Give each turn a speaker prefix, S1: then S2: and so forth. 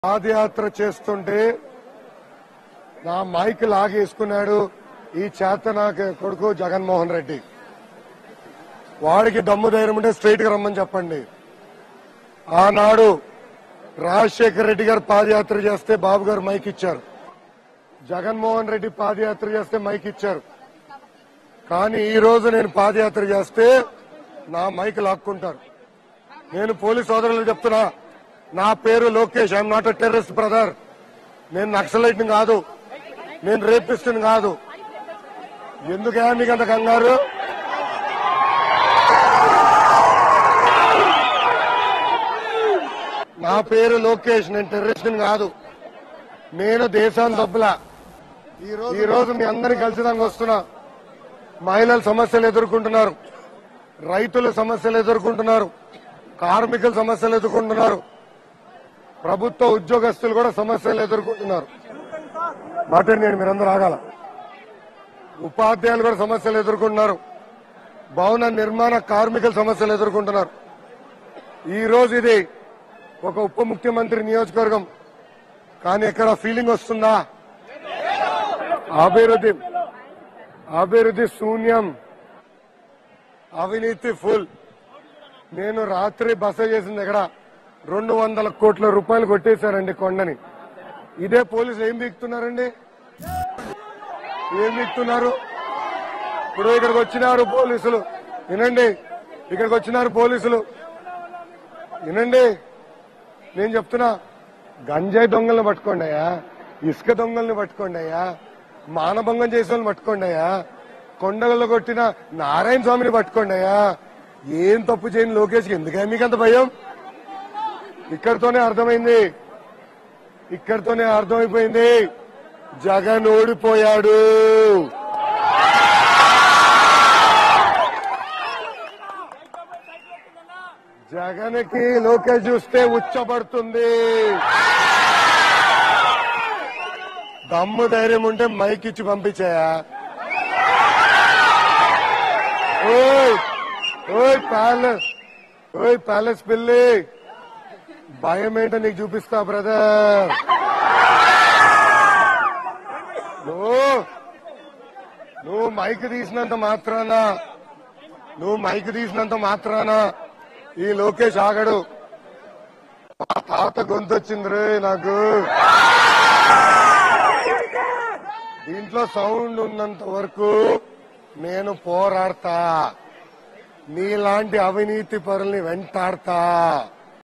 S1: పాదయాత్ర చేస్తుంటే నా మైక్ లాగేసుకున్నాడు ఈ చేత నాకు కొడుకు జగన్మోహన్ రెడ్డి వాడికి దమ్ము ధైర్యం ఉంటే స్ట్రైట్ గా రమ్మని చెప్పండి ఆనాడు రాజశేఖర్ రెడ్డి గారు పాదయాత్ర చేస్తే బాబు గారు మైక్ ఇచ్చారు జగన్మోహన్ రెడ్డి పాదయాత్ర చేస్తే మైక్ ఇచ్చారు కానీ ఈ రోజు నేను పాదయాత్ర చేస్తే నా మైక్ లాక్కుంటారు నేను పోలీస్ సోదరులకు చెప్తున్నా నా పేరు Lokesh I'm not a terrorist brother నేను నక్సలైట్ కాదు నేను రేపిస్ట్ కాదు ఎందుకే మీకు అంత కంగారు నా పేరు లోకేష్ నేను టెర్రరిస్ట్ కాదు నేను దేశాన్ని దొబ్బలా ఈ రోజు మీ అందరినీ కలిసిదానికి వస్తున్నా మహిళల సమస్యలు ఎదుర్కొంటున్నారు రైతుల సమస్యలు ఎదుర్కొంటున్నారు కార్మికుల సమస్యలు ఎదుర్కొంటున్నారు ప్రభుత్వ ఉద్యోగస్తులు కూడా సమస్యలు ఎదుర్కొంటున్నారు మాట్లాడి మీరందరూ ఆగాల ఉపాధ్యాయులు కూడా సమస్యలు ఎదుర్కొంటున్నారు భవన నిర్మాణ కార్మికుల సమస్యలు ఎదుర్కొంటున్నారు ఈ రోజు ఇది ఒక ఉప ముఖ్యమంత్రి నియోజకవర్గం కానీ ఎక్కడ ఫీలింగ్ వస్తుందా అభివృద్ధి అభివృద్ధి శూన్యం అవినీతి ఫుల్ నేను రాత్రి బస చేసింది ఎక్కడ రెండు వందల కోట్ల రూపాయలు కొట్టేశారండి కొండని ఇదే పోలీసులు ఏం బీక్తున్నారండి ఏం బీక్తున్నారు ఇప్పుడు ఇక్కడికి వచ్చినారు పోలీసులు వినండి ఇక్కడికి వచ్చినారు పోలీసులు వినండి నేను చెప్తున్నా గంజాయి దొంగల్ని పట్టుకోండి అయ్యా ఇసుక దొంగల్ని పట్టుకోండి అయ్యా మానభంగం చేసే వాళ్ళని పట్టుకోండి అయ్యా కొండలలో కొట్టిన నారాయణ స్వామిని పట్టుకోండి అయ్యా ఏం తప్పు చేయని లోకేష్కి ఎందుకే మీకు అంత భయం ఇక్కడితోనే అర్థమైంది ఇక్కడితోనే అర్థమైపోయింది జగన్ ఓడిపోయాడు జగన్కి లోకేష్ చూస్తే ఉచ్చబడుతుంది దమ్ము ధైర్యం ఉంటే మైక్ ఇచ్చి పంపించాయా ఓయ్ ఓయ్ ప్యాలెస్ ఓయ్ ప్యాలెస్ పిల్లి భయం ఏంటో నీకు చూపిస్తా బ్రదర్ నువ్వు నువ్వు మైక్ తీసినంత మాత్రాన నువ్వు మైక్ తీసినంత మాత్రాన ఈ లోకేష్ ఆగడు మా తాత గొంతు వచ్చింది రే నాకు దీంట్లో సౌండ్ ఉన్నంత వరకు నేను పోరాడతా నీలాంటి అవినీతి పరుల్ని వెంటాడతా